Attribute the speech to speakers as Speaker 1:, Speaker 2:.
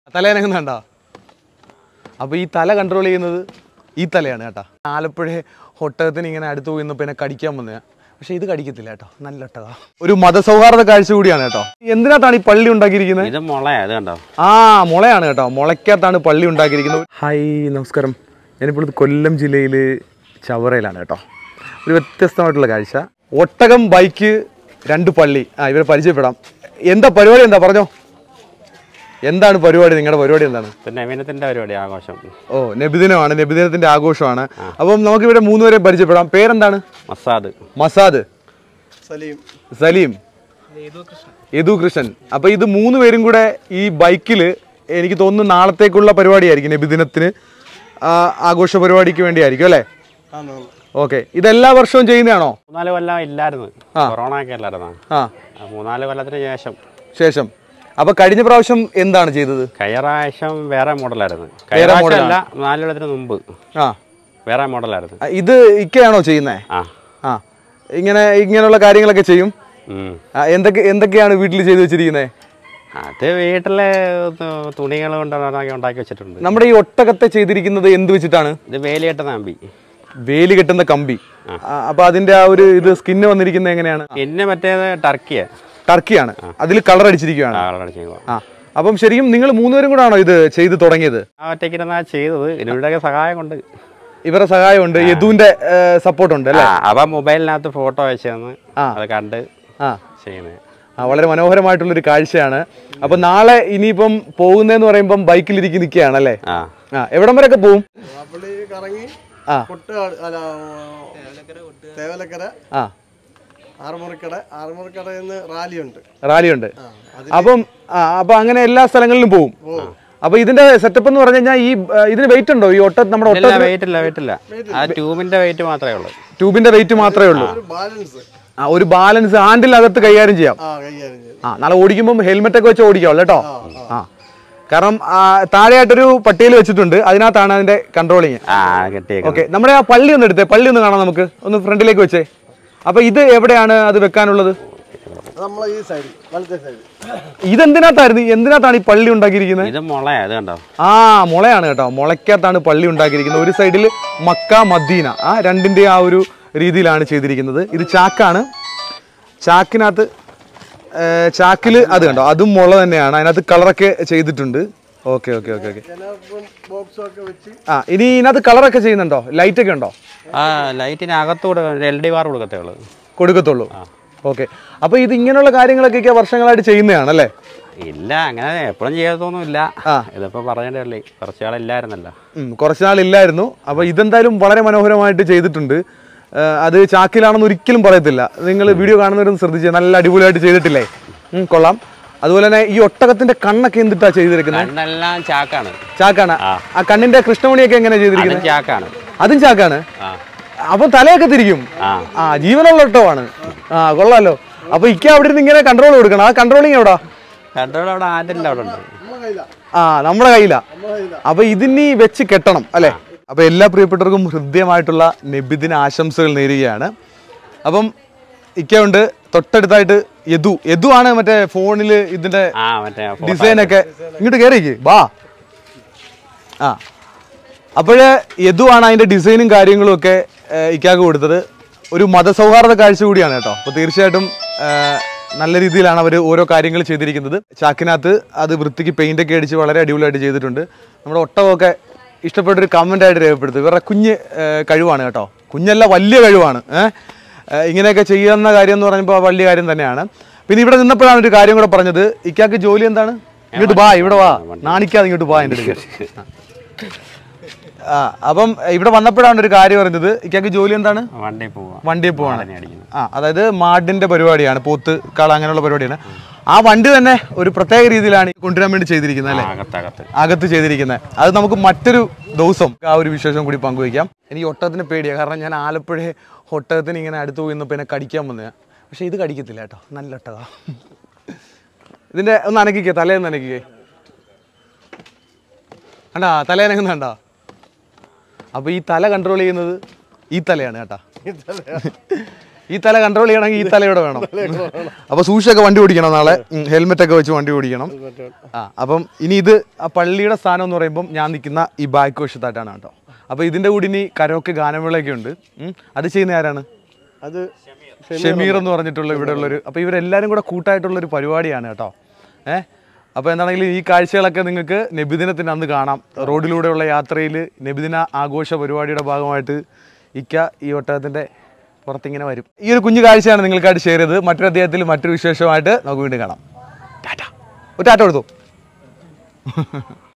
Speaker 1: തലേനങ്ങുന്നുണ്ടോ അപ്പോൾ ഈ തല കൺട്രോൾ ചെയ്യുന്നത് ഈ തലയാണ് കേട്ടോ ആലപ്പുഴ ഒട്ടകത്തിന് ഇങ്ങനെ അടുത്ത് പോയി നിന്നപ്പോൾ എന്നെ കടിക്കാൻ വന്നതാ പക്ഷേ ഇത് കടിക്കത്തില്ല കേട്ടോ നല്ല ഒട്ടക ഒരു മതസൗഹാർദ്ദ കാഴ്ച കൂടിയാണ് കേട്ടോ എന്തിനകത്താണ് ഈ പള്ളി ഉണ്ടാക്കിയിരിക്കുന്നത്
Speaker 2: ഇത് മുളയാ ഇത് കണ്ടോ
Speaker 1: ആ മുളയാണ് കേട്ടോ മുളയ്ക്കകത്താണ് പള്ളി ഉണ്ടാക്കിയിരിക്കുന്നത് ഹായ് നമസ്കാരം ഞാനിപ്പോൾ ഇത് കൊല്ലം ജില്ലയിൽ ചവറയിലാണ് കേട്ടോ ഒരു വ്യത്യസ്തമായിട്ടുള്ള കാഴ്ച ഒട്ടകം ബൈക്ക് രണ്ട് പള്ളി ആ ഇവരെ പരിചയപ്പെടാം എന്താ പരിപാടി എന്താ പറഞ്ഞോ എന്താണ് പരിപാടി നിങ്ങളുടെ പരിപാടി എന്താണ്
Speaker 2: പിന്നെ നവീനത്തിന്റെ പരിപാടി ആഘോഷം
Speaker 1: ഓ നബിദിനമാണ് നബിദിനത്തിന്റെ ആഘോഷമാണ് അപ്പം നമുക്ക് ഇവിടെ മൂന്നുപേരെ പരിചയപ്പെടാം പേരെന്താണ്
Speaker 2: മസാദ്
Speaker 1: മസാദ്
Speaker 3: സലീം
Speaker 1: സലീം യദു കൃഷ്ണൻ അപ്പൊ ഇത് മൂന്ന് പേരും കൂടെ ഈ ബൈക്കിൽ എനിക്ക് തോന്നുന്നു നാളത്തേക്കുള്ള പരിപാടിയായിരിക്കും നബിദിനത്തിന് ആ, ആഘോഷ പരിപാടിക്ക് വേണ്ടിയായിരിക്കും അല്ലേ
Speaker 3: ആണോ
Speaker 1: ഓക്കെ ഇതെല്ലാ വർഷവും ചെയ്യുന്നതാണോ
Speaker 2: മൂന്നാല് കൊല്ലം ഇല്ലായിരുന്നു
Speaker 1: ആ.
Speaker 2: കൊറോണ ഒക്കെ അല്ലായിരുന്നോ
Speaker 1: ആ
Speaker 2: ആ, മൂന്നാല് കൊല്ലത്തിന് ശേഷം
Speaker 1: ശേഷം അപ്പൊ കഴിഞ്ഞ പ്രാവശ്യം എന്താണ് ചെയ്തത്
Speaker 2: കഴിഞ്ഞ പ്രാവശ്യം വേറെ മോഡലായിരുന്നു കഴിഞ്ഞ പ്രാവശ്യം അല്ല നാല് കൊല്ലത്തിന് മുമ്പ്
Speaker 1: ആ
Speaker 2: വേറെ മോഡലായിരുന്നു
Speaker 1: ആ, ഇത് ഇക്കയാണോ ചെയ്യുന്നേ
Speaker 2: ആ
Speaker 1: ആ ഇങ്ങനെ ഇങ്ങനെയുള്ള കാര്യങ്ങളൊക്കെ ചെയ്യും
Speaker 2: ഉം.
Speaker 1: ആ, എന്തൊക്കെ എന്തൊക്കെയാണ് വീട്ടിൽ ചെയ്തു വെച്ചിരിക്കുന്നത്
Speaker 2: അത് വീട്ടിലെ തു- തുണികൾ കൊണ്ടാക്കി ഉണ്ടാക്കി വെച്ചിട്ടുണ്ട്
Speaker 1: നമ്മുടെ ഈ ഒട്ടകത്തെ ചെയ്തിരിക്കുന്നത് എന്ത് വെച്ചിട്ടാണ്
Speaker 2: ഇത് വേലിയേട്ട നാമ്പി
Speaker 1: വേലി കെട്ടുന്ന കമ്പി ആ, അപ്പൊ അതിന്റെ ആ ഒരു ഇത് സ്കിന്ന് വന്നിരിക്കുന്നത് എങ്ങനെയാണ്
Speaker 2: പിന്നെ മറ്റേത് ടർക്കിയാ
Speaker 1: ടർക്കിയാണ് അതിൽ കളർ അടിച്ചിരിക്കുകയാണ്
Speaker 2: കളറടിച്ചു
Speaker 1: ആ അപ്പം ശരിക്കും നിങ്ങൾ മൂന്നുപേരും കൂടെ ആണോ ഇത് ചെയ്ത് തുടങ്ങിയത്
Speaker 2: ആ ഒറ്റയ്ക്കിരുന്നാ ചെയ്തത് ഇതിലൂടെയൊക്കെ സഹായം കൊണ്ട്
Speaker 1: ഇവരുടെ സഹായമുണ്ട് യദുവിന്റെ സപ്പോർട്ട് ഉണ്ട് അല്ലേ
Speaker 2: ആ, അവ മൊബൈലിനകത്ത് ഫോട്ടോ അയച്ചു തന്ന്
Speaker 1: ആ.
Speaker 2: അത് കണ്ട്
Speaker 1: ആ
Speaker 2: ചെയ്യുന്നത്
Speaker 1: ആ വളരെ മനോഹരമായിട്ടുള്ളൊരു കാഴ്ചയാണ് അപ്പൊ നാളെ ഇനിയിപ്പം പോകുന്നതെന്ന് പറയുമ്പം ബൈക്കിലിരിക്കി നിൽക്കുകയാണ് അല്ലേ
Speaker 2: ആ
Speaker 1: ആ എവിടം വരെയൊക്കെ പോവും
Speaker 3: പള്ളി കറങ്ങി
Speaker 1: ആ
Speaker 3: കൊട്ട് അല്ല തേവലക്കര
Speaker 1: ആ
Speaker 3: ആറുമുറിക്കട ആറുമുറിക്കടയിൽ നിന്ന് റാലിയുണ്ട്
Speaker 1: റാലിയുണ്ട്
Speaker 3: ആ അത്
Speaker 1: അപ്പം ആ അപ്പൊ അങ്ങനെ എല്ലാ സ്ഥലങ്ങളിലും പോവും അപ്പൊ ഇതിന്റെ സെറ്റപ്പ് എന്ന് പറഞ്ഞു കഴിഞ്ഞാൽ ഈ ആ, ഇതിന് വെയിറ്റ് ഉണ്ടോ ഈ ഒട്ട നമ്മുടെ ഒട്ട
Speaker 2: ഇല്ല വെയിറ്റ് ഇല്ല വെയിറ്റ് ഇല്ല ആ ട്യൂബിന്റെ വെയിറ്റ് മാത്രമേ ഉള്ളൂ
Speaker 1: ട്യൂബിന്റെ വെയിറ്റ് മാത്രമേ ഉള്ളൂ
Speaker 3: ഒരു ബാലൻസ്
Speaker 1: ആ ഒരു ബാലൻസ് ഹാൻഡിലകത്ത് കൈകാര്യം ചെയ്യാം
Speaker 3: ആ കൈകാര്യം ചെയ്തു
Speaker 1: ആ നാളെ ഓടിക്കുമ്പോൾ ഹെൽമെറ്റ് ഒക്കെ വെച്ച് ഓടിക്കാവുള്ളൂ കേട്ടോ ആ കാരണം ആ, താഴെയായിട്ടൊരു പട്ടികയിൽ വെച്ചിട്ടുണ്ട് അതിനകത്താണ് അതിന്റെ കൺട്രോളിങ്
Speaker 2: ആ കെട്ടിയേക്കുന്നത്
Speaker 1: ഓക്കെ നമ്മുടെ ആ പള്ളി ഒന്ന് എടുത്തേ പള്ളി ഒന്ന് കാണാം നമുക്ക് ഒന്ന് ഫ്രണ്ടിലേക്ക് വെച്ചേ അപ്പൊ ഇത് എവിടെയാണ് അത് വെക്കാനുള്ളത്
Speaker 3: അത് നമ്മളെ ഈ സൈഡ് വലത്തെ സൈഡ്
Speaker 1: ഇതെന്തിനകത്തായിരുന്നു എന്തിനകത്താണ് ഈ പള്ളി ഉണ്ടാക്കിയിരിക്കുന്നത്
Speaker 2: ഇത് മുളയാ ഇത് കണ്ടോ
Speaker 1: ആ മുളയാണ് കേട്ടോ മുളയ്ക്കകത്താണ് പള്ളി ഉണ്ടാക്കിയിരിക്കുന്നത് ഒരു സൈഡിൽ മക്ക മദീന ആ രണ്ടിന്റെ ആ ഒരു രീതിയിലാണ് ചെയ്തിരിക്കുന്നത് ഇത് ചാക്കാണ് ചാക്കിനകത്ത് ഏ, ചാക്കില് അത് കണ്ടോ അതും മുള തന്നെയാണ് അതിനകത്ത് കളറൊക്കെ ചെയ്തിട്ടുണ്ട് ഓക്കെ ഓക്കെ ഓക്കെ ഓക്കെ
Speaker 3: ജനറേറ്ററും ബോക്സും ഒക്കെ വെച്ച്
Speaker 1: ആ ഇനി ഇതിനകത്ത് കളറൊക്കെ ചെയ്യുന്നുണ്ടോ ലൈറ്റ് ഒക്കെ ഉണ്ടോ
Speaker 2: ആ ലൈറ്റിന് അകത്തൂടെ എൽ ഡി ബാർ കൊടുക്കത്തേ ഉള്ളൂ
Speaker 1: കൊടുക്കത്തുള്ളൂ ഓക്കെ അപ്പൊ ഇത് ഇങ്ങനെയുള്ള കാര്യങ്ങളൊക്കെ വർഷങ്ങളായിട്ട് ചെയ്യുന്നതാണ് അല്ലേ
Speaker 2: ഇല്ല അങ്ങനെ എപ്പോഴും ചെയ്യത്തൊന്നുമില്ല
Speaker 1: ആ.
Speaker 2: ഇതിപ്പോ പറഞ്ഞതേ ഉള്ളൂ കുറച്ച് നാളില്ലായിരുന്നല്ലോ
Speaker 1: ഉം, കുറച്ച് നാളില്ലായിരുന്നു അപ്പോൾ ഇതെന്തായാലും വളരെ മനോഹരമായിട്ട് ചെയ്തിട്ടുണ്ട് ആ, അത് ചാക്കിലാണെന്ന് ഒരിക്കലും പറയത്തില്ല നിങ്ങൾ വീഡിയോ കാണുന്നവരൊന്ന് ശ്രദ്ധിച്ചേ നല്ല അടിപൊളിയായിട്ട് ചെയ്തിട്ടില്ലേ ഉം, കൊള്ളാം അതുപോലെ തന്നെ ഈ ഒട്ടകത്തിന്റെ കണ്ണൊക്കെ എന്തിട്ടാ ചെയ്തിരിക്കുന്നത്
Speaker 2: കണ്ണെല്ലാം ചാക്കാണ്
Speaker 1: ചാക്കാണ്
Speaker 2: ആ.
Speaker 1: ആ കണ്ണിന്റെ കൃഷ്ണമണിയൊക്കെ എങ്ങനെ
Speaker 2: അതും
Speaker 1: ചെയ്തിരിക്കുന്നത്
Speaker 2: ചാക്കാണ്
Speaker 1: അതും ചാക്കാണ്
Speaker 2: ആ
Speaker 1: അപ്പൊ തലയൊക്കെ തിരിക്കും
Speaker 2: ആ
Speaker 1: ആ ജീവനുള്ള ഒട്ടമാണ് ആ കൊള്ളാലോ അപ്പൊ ഇക്ക അവിടെ ഇരുന്ന് ഇങ്ങനെ കൺട്രോൾ കൊടുക്കണം ആ കൺട്രോളിങ് എവിടാ
Speaker 2: കൺട്രോൾ അവിടെ ആറ്റിൻ്റെ അവിടെ ഉണ്ട്
Speaker 3: നമ്മളെ കയ്യില
Speaker 1: ആ നമ്മുടെ കയ്യിലാ
Speaker 3: നമ്മളെ കയ്യില
Speaker 1: അപ്പൊ ഇതിനി വെച്ച് കെട്ടണം അല്ലെ അപ്പൊ എല്ലാ പ്രിയപ്പെട്ടവർക്കും ഹൃദ്യമായിട്ടുള്ള നബിദിന ആശംസകൾ നേരുകയാണ് അപ്പം ഇക്കുണ്ട് തൊട്ടടുത്തായിട്ട് യദു യദു ആണ് മറ്റേ ഫോണിൽ ഇതിന്റെ
Speaker 2: ആ മറ്റേ photo.
Speaker 1: ഡിസൈൻ ഒക്കെ ഇങ്ങോട്ട് കയറിക്ക് ബാ ആ അപ്പോഴ് യദു ആണ് അതിന്റെ ഡിസൈനും കാര്യങ്ങളും ഒക്കെ ഏഹ്, ഇക്കാക്ക് കൊടുത്തത് ഒരു മതസൗഹാർദ്ദ കാഴ്ച കൂടിയാണ് കേട്ടോ അപ്പോൾ തീർച്ചയായിട്ടും ഏഹ്, നല്ല രീതിയിലാണ് അവർ ഓരോ കാര്യങ്ങൾ ചെയ്തിരിക്കുന്നത് ചാക്കിനകത്ത് അത് വൃത്തിക്ക് പെയിന്റ് ഒക്കെ അടിച്ച് വളരെ അടിപൊളിയായിട്ട് ചെയ്തിട്ടുണ്ട് നമ്മുടെ ഒട്ടകമൊക്കെ ഇഷ്ടപ്പെട്ടൊരു കമൻ്റ് ആയിട്ട് രേഖപ്പെടുത്തും ഇവരുടെ കുഞ്ഞ് ഏഹ്, കഴിവാണ് കേട്ടോ കുഞ്ഞല്ല വലിയ കഴിവാണ് ഏഹ് ഏഹ്, ഇങ്ങനെയൊക്കെ ചെയ്യുന്ന കാര്യം എന്ന് പറയുമ്പോൾ വലിയ കാര്യം തന്നെയാണ് പിന്നെ ഇവിടെ നിന്നപ്പോഴാണ് ഒരു കാര്യം കൂടെ പറഞ്ഞത് ഇക്കാക്ക് ജോലി എന്താണ് ഇങ്ങോട്ട് വാ ഇവിടെ വാ നാണിക്കാതെ ഇങ്ങോട്ട് വാ എൻ്റെ അടുത്ത് ആ അപ്പം ഇവിടെ വന്നപ്പോഴാണ് ഒരു കാര്യം പറഞ്ഞത് ഇക്കാക്ക് ജോലി എന്താണ്
Speaker 2: വണ്ടി പോവാ
Speaker 1: വണ്ടിയിൽ പോവാണ്
Speaker 2: തന്നെ അടിക്കുന്നു
Speaker 1: ആ അതായത് മാഡിന്റെ പരിപാടിയാണ് പോത്ത് കള അങ്ങനെയുള്ള പരിപാടിയാണ് ആ വണ്ടി തന്നെ ഒരു പ്രത്യേക രീതിയിലാണ് ഈ കൊണ്ടുവരാൻ വേണ്ടി ചെയ്തിരിക്കുന്നത് അല്ലേ
Speaker 2: അകത്തകത്ത്
Speaker 1: അകത്ത് ചെയ്തിരിക്കുന്നത് അത് നമുക്ക് മറ്റൊരു ദിവസം ആ ഒരു വിശേഷം കൂടി പങ്കുവയ്ക്കാം എനിക്ക് ഒട്ടകത്തിന് പേടിയാണ് കാരണം ഞാൻ ആലപ്പുഴ ഒട്ടകത്തിന് ഇങ്ങനെ അടുത്ത് പോയി നിന്നപ്പോൾ എന്നെ കടിക്കാൻ വന്നതാണ് പക്ഷേ ഇത് കടിക്കത്തില്ല കേട്ടോ നല്ല ഒട്ടക ഇതിന്റെ ഒന്ന് അനക്കിക്കേ തലേന്ന് അനക്കിക്കേ കണ്ടാ തലേനങ്ങുന്നുണ്ടോ അപ്പോൾ ഈ തല കൺട്രോൾ ചെയ്യുന്നത് ഈ തലയാണ് കേട്ടാ ഈ തല കൺട്രോൾ ചെയ്യണമെങ്കിൽ ഈ തലയോടെ വേണം അപ്പൊ സൂക്ഷിച്ചൊക്കെ വണ്ടി ഓടിക്കണം നാളെ ഹെൽമെറ്റ് ഒക്കെ വെച്ച് വണ്ടി ഓടിക്കണം ആ അപ്പം ഇനി ഇത് ആ പള്ളിയുടെ സ്ഥാനം എന്ന് പറയുമ്പം ഞാൻ നിൽക്കുന്ന ഈ ബാക്ക് വശത്തായിട്ടാണ് കേട്ടോ അപ്പൊ ഇതിന്റെ കൂടി ഇനി കരോക്കെ ഗാനമേളയൊക്കെ ഉണ്ട് ഉം. അത് ചെയ്യുന്ന ആരാണ്
Speaker 3: അത്
Speaker 1: ഷമീർ എന്ന് പറഞ്ഞിട്ടുള്ള ഇവിടെ ഉള്ളൊരു അപ്പോൾ ഇവരെല്ലാവരും കൂടെ കൂട്ടായിട്ടുള്ളൊരു പരിപാടിയാണ് കേട്ടോ ഏഹ് അപ്പോൾ എന്താണെങ്കിലും ഈ കാഴ്ചകളൊക്കെ നിങ്ങൾക്ക് നബിദിനത്തിന് അന്ന് കാണാം റോഡിലൂടെയുള്ള യാത്രയിൽ നബിദിന ആഘോഷ പരിപാടിയുടെ ഭാഗമായിട്ട് ഇക്ക ഈ ഒട്ടകത്തിൻ്റെ പുറത്തിങ്ങനെ വരും ഈ ഒരു കുഞ്ഞു കാഴ്ചയാണ് നിങ്ങൾക്കായിട്ട് ഷെയർ ചെയ്തത് മറ്റൊരു അദ്ദേഹത്തിൽ മറ്റൊരു വിശേഷമായിട്ട് നമുക്ക് വീണ്ടും കാണാം ടാറ്റ ഒരു ടാറ്റ കൊടുത്തു